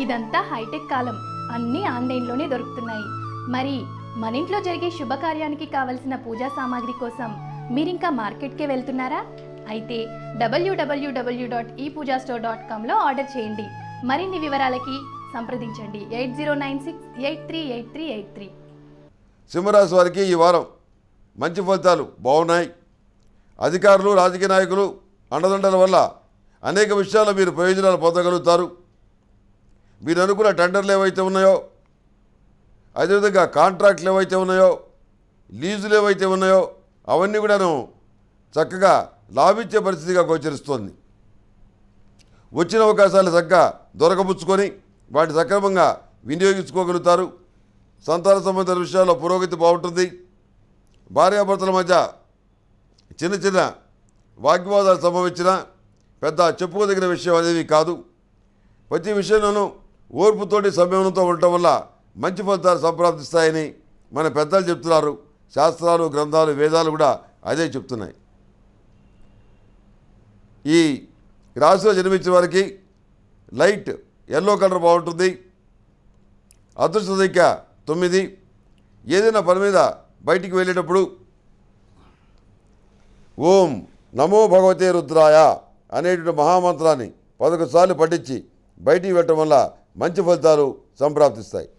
ఇదంతా హైటెక్ కాలం అన్నీ ఆన్లైన్లోనే దొరుకుతున్నాయి మరి మన ఇంట్లో జరిగే శుభకార్యానికి కావలసిన పూజా సామాగ్రి కోసం మీరింకా మార్కెట్కే వెళ్తున్నారా అయితే WWW dot E Puja store dot కామ్లో ఆర్డర్ చేయండి మరిన్ని వివరాలకి సంప్రదించండి eight zero nine six eight three eight three eight three సింహరాశి వారికి ఈ వారం మంచి ఫలితాలు బాగున్నాయి అధికారులు రాజకీయ నాయకులు అండదండల వల్ల అనేక విషయాల్లో మీరు ప్రయోజనాలు పొందగలుగుతారు మీరు అనుకున్న టెండర్లు ఏవైతే ఉన్నాయో అదేవిధంగా కాంట్రాక్ట్లు ఏవైతే ఉన్నాయో లీజులు ఏవైతే ఉన్నాయో అవన్నీ కూడాను చక్కగా లాభించే పరిస్థితిగా గోచరిస్తోంది వచ్చిన అవకాశాలు చక్కగా దొరకబుచ్చుకొని వాటి సక్రమంగా వినియోగించుకోగలుగుతారు సంతాన సంబంధ విషయాల్లో పురోగతి బాగుంటుంది భార్యాభర్తల మధ్య చిన్న చిన్న వాగ్వివాదాలు సంభవించిన పెద్ద చెప్పుకోదగిన విషయం అనేది కాదు ప్రతి విషయంలోనూ ఓర్పుతోటి సంయమనంతో ఉండటం వల్ల మంచి ఫలితాలు సంప్రాప్తిస్తాయని మన పెద్దలు చెప్తున్నారు శాస్త్రాలు గ్రంథాలు వేదాలు కూడా అదే చెప్తున్నాయి ఈ రాశిలో జన్మించిన వారికి లైట్ ఎల్లో కలర్ బాగుంటుంది అదృష్ట సంఖ్య తొమ్మిది ఏదైనా పని మీద బయటికి వెళ్ళేటప్పుడు ఓం నమో భగవతే రుద్రాయ అనేటువంటి మహామంత్రాన్ని పదకొండు సార్లు పఠించి బయటికి వెళ్ళటం వల్ల మంచి ఫలితాలు సంప్రాప్తిస్తాయి